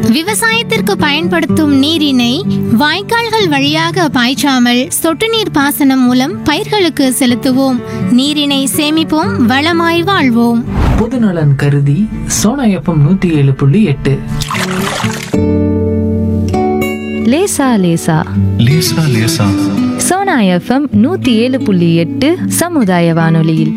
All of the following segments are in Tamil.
விவசாயத்திற்கு பயன்படுத்தும் நீரினை வாய்க்கால்கள் வழியாக பாய்ச்சாமல் சொட்டு நீர் பாசனம் மூலம் பயிர்களுக்கு செலுத்துவோம் நீரினை சேமிப்போம் வளமாய் வாழ்வோம் பொதுநலன் கருதி சோனா எஃப்எம் நூத்தி ஏழு புள்ளி எட்டு லேசா லேசா லேசா லேசா சோனா எஃப்எம் நூத்தி ஏழு புள்ளி எட்டு சமுதாய வானொலியில்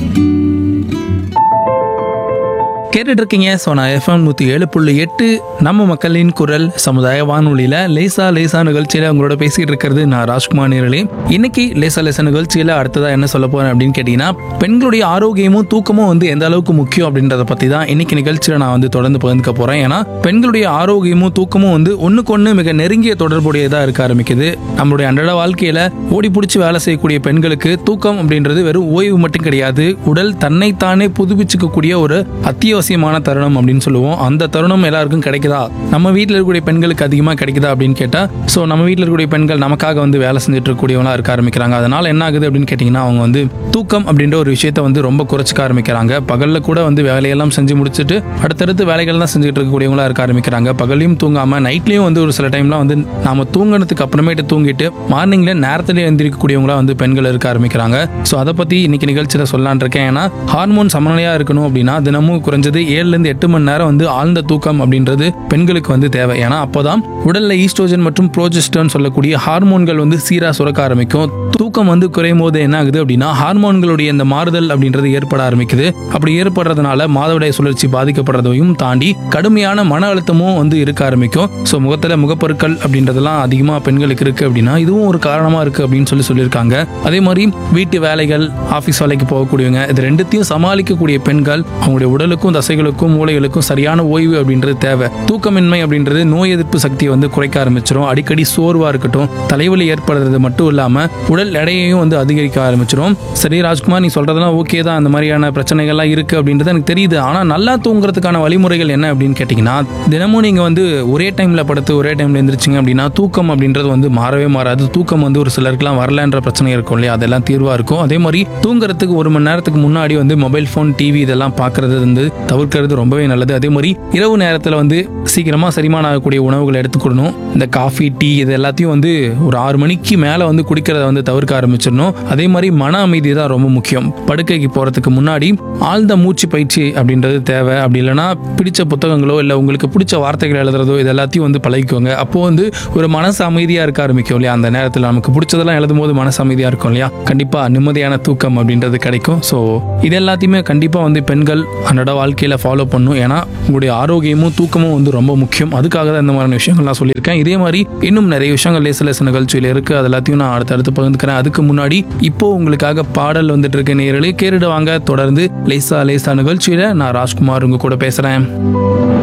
கேட்டுட்டு இருக்கீங்க சோனா எஃப்எம் நூற்றி ஏழு புள்ளி எட்டு நம்ம மக்களின் குரல் சமுதாய வானொலியில் லேசா லேசா நிகழ்ச்சியில் உங்களோட பேசிட்டு இருக்கிறது நான் ராஜ்குமார் நேரலே இன்னைக்கு லேசா லேசா நிகழ்ச்சியில் அடுத்ததாக என்ன சொல்ல போறேன் அப்படின்னு கேட்டிங்கன்னா பெண்களுடைய ஆரோக்கியமும் தூக்கமும் வந்து எந்த அளவுக்கு முக்கியம் அப்படின்றத பற்றி தான் இன்னைக்கு நிகழ்ச்சியில் நான் வந்து தொடர்ந்து பகிர்ந்துக்க போகிறேன் ஏன்னா பெண்களுடைய ஆரோக்கியமும் தூக்கமும் வந்து ஒன்றுக்கு ஒன்று மிக நெருங்கிய தொடர்புடையதாக இருக்க ஆரம்பிக்குது நம்மளுடைய அன்றாட வாழ்க்கையில் ஓடி பிடிச்சி வேலை செய்யக்கூடிய பெண்களுக்கு தூக்கம் அப்படின்றது வெறும் ஓய்வு மட்டும் கிடையாது உடல் தன்னைத்தானே புதுப்பிச்சுக்கக்கூடிய ஒரு அத்தியாவசியமான தருணம் அப்படின்னு சொல்லுவோம் அந்த தருணம் எல்லாருக்கும் கிடைக்குதா நம்ம வீட்டில் இருக்கக்கூடிய பெண்களுக்கு அதிகமாக கிடைக்குதா அப்படின்னு கேட்டால் ஸோ நம்ம வீட்டில் இருக்கக்கூடிய பெண்கள் நமக்காக வந்து வேலை செஞ்சுட்டு இருக்கக்கூடியவங்களா இருக்க ஆரம்பிக்கிறாங்க அதனால என்ன ஆகுது அப்படின்னு கேட்டிங்கன்னா அவங்க வந்து தூக்கம் அப்படின்ற ஒரு விஷயத்த வந்து ரொம்ப குறைச்சிக்க ஆரம்பிக்கிறாங்க பகலில் கூட வந்து வேலையெல்லாம் செஞ்சு முடிச்சுட்டு அடுத்தடுத்து வேலைகள் தான் செஞ்சுட்டு இருக்கக்கூடியவங்களா இருக்க ஆரம்பிக்கிறாங்க பகலையும் தூங்காமல் நைட்லேயும் வந்து ஒரு சில டைம்லாம் வந்து நாம தூங்கினதுக்கு அப்புறமேட்டு தூங்கிட்டு மார்னிங்ல நேரத்திலே எந்திரிக்கக்கூடியவங்களா வந்து பெண்கள் இருக்க ஆரம்பிக்கிறாங்க ஸோ அதை பற்றி இன்னைக்கு நிகழ்ச்சியில் சொல்லலான் இருக்கேன் ஏன்னா ஹார்மோன் சமநிலையாக இருக்கணும் அப்படின்னா தினமும் குறைஞ்சது ஏழுலேருந்து எட்டு மணி நேரம் வந்து ஆழ்ந்த தூக்கம் அப்படின்றது பெண்களுக்கு வந்து தேவை ஏன்னா அப்போதான் உடல்ல ஈஸ்ட்ரோஜன் மற்றும் ப்ரோஜெஸ்டர்னு சொல்லக்கூடிய ஹார்மோன்கள் வந்து சீராக சுரக்க ஆரம்பிக்கும் தூக்கம் வந்து குறையும் போது என்ன ஆகுது அப்படின்னா ஹார்மோன்களுடைய இந்த மாறுதல் அப்படின்றது ஏற்பட ஆரம்பிக்குது அப்படி ஏற்படுறதுனால மாதவிடாய் சுழற்சி பாதிக்கப்படுறதையும் தாண்டி கடுமையான மன அழுத்தமும் வந்து இருக்க ஆரம்பிக்கும் ஸோ முகத்தில் முகப்பொருட்கள் அப்படின்றதெல்லாம் அதிகமாக பெண்களுக்கு இருக்கு அப்படின்னா இதுவும் ஒரு காரணமாக இருக்கு அப்படின்னு சொல்லி சொல்லியிருக்காங்க அதே மாதிரி வீட்டு வேலைகள் ஆஃபீஸ் வேலைக்கு போகக்கூடியவங்க இது ரெண்டுத்தையும் சமாளிக்கக்கூடிய பெண்கள் அவங்களுடைய உடலுக்கும் தசைகளுக்கும் மூளைகளுக்கும் சரியான ஓய்வு அப்படின்றது தேவை தூக்கமின்மை அப்படின்றது நோய் எதிர்ப்பு சக்தியை வந்து குறைக்க ஆரம்பிச்சிடும் அடிக்கடி சோர்வா இருக்கட்டும் தலைவலி ஏற்படுறது மட்டும் இல்லாம உடல் எடையையும் வந்து அதிகரிக்க ஆரம்பிச்சிடும் சரி ராஜ்குமார் நீ சொல்றதெல்லாம் ஓகே தான் அந்த மாதிரியான பிரச்சனைகள்லாம் இருக்கு அப்படின்றது எனக்கு தெரியுது ஆனா நல்லா தூங்குறதுக்கான வழிமுறைகள் என்ன அப்படின்னு கேட்டிங்கன்னா தினமும் நீங்க வந்து ஒரே டைம்ல படுத்து ஒரே டைம்ல எந்திரிச்சிங்க அப்படின்னா தூக்கம் அப்படின்றது வந்து மாறவே மாறாது தூக்கம் வந்து ஒரு சிலருக்குலாம் வரலன்ற பிரச்சனை இருக்கும் இல்லையா அதெல்லாம் தீர்வா இருக்கும் அதே மாதிரி தூங்குறதுக்கு ஒரு மணி நேரத்துக்கு முன்னாடி வந்து மொபைல் ஃபோன் டிவி இதெல்லாம் பார்க்கறது வந்து தவிர்க்கிறது ரொம்பவே நல்லது அதே மாதிரி இரவு நேரத்தில் வந்து சீக்கிரமா செரிமானம் ஆகக்கூடிய உணவுகளை எடுத்துக்கொள்ளணும் இந்த காஃபி டீ இது எல்லாத்தையும் வந்து ஒரு ஆறு மணிக்கு மேலே வந்து குடிக்கிறத வந்து தவிர்க்க ஆரம்பிச்சிடணும் அதே மாதிரி மன அமைதி தான் ரொம்ப முக்கியம் படுக்கைக்கு போகிறதுக்கு முன்னாடி ஆழ்ந்த மூச்சு பயிற்சி அப்படின்றது தேவை அப்படி இல்லைன்னா பிடிச்ச புத்தகங்களோ இல்லை உங்களுக்கு பிடிச்ச வார்த்தைகள் எழுதுறதோ இது எல்லாத்தையும் வந்து பழகிக்கோங்க அப்போ வந்து ஒரு மனசு அமைதியாக இருக்க ஆரம்பிக்கும் இல்லையா அந்த நேரத்தில் நமக்கு பிடிச்சதெல்லாம் எழுதும் போது மனசு அமைதியாக இருக்கும் இல்லையா கண்டிப்பாக நிம்மதியான தூக்கம் அப்படின்றது கிடைக்கும் ஸோ இது எல்லாத்தையுமே கண்டிப்பாக வந்து பெண்கள் அன்றாட வாழ்க்கையில் ஃபாலோ பண்ணும் ஏன்னா உங்களுடைய ஆரோக்கியமும் தூக்கமும் வந்து ரொம்ப முக்கியம் அதுக்காக தான் இந்த மாதிரியான விஷயங்கள் நான் சொல்லியிருக்கேன் இதே மாதிரி இன்னும் நிறைய விஷயங்கள் லேச லேச நிகழ்ச்சியில் இருக்குது அது எல்லாத்தையும் நான் அடுத்தடுத்து பகிர்ந்துக்கிறேன் அதுக்கு முன்னாடி இப்போ உங்களுக்காக பாடல் வந்துட்டு இருக்க நேரலே கேட்டுடுவாங்க தொடர்ந்து லேசா லேசா நிகழ்ச்சியில் நான் ராஜ்குமார் உங்க கூட பேசுகிறேன்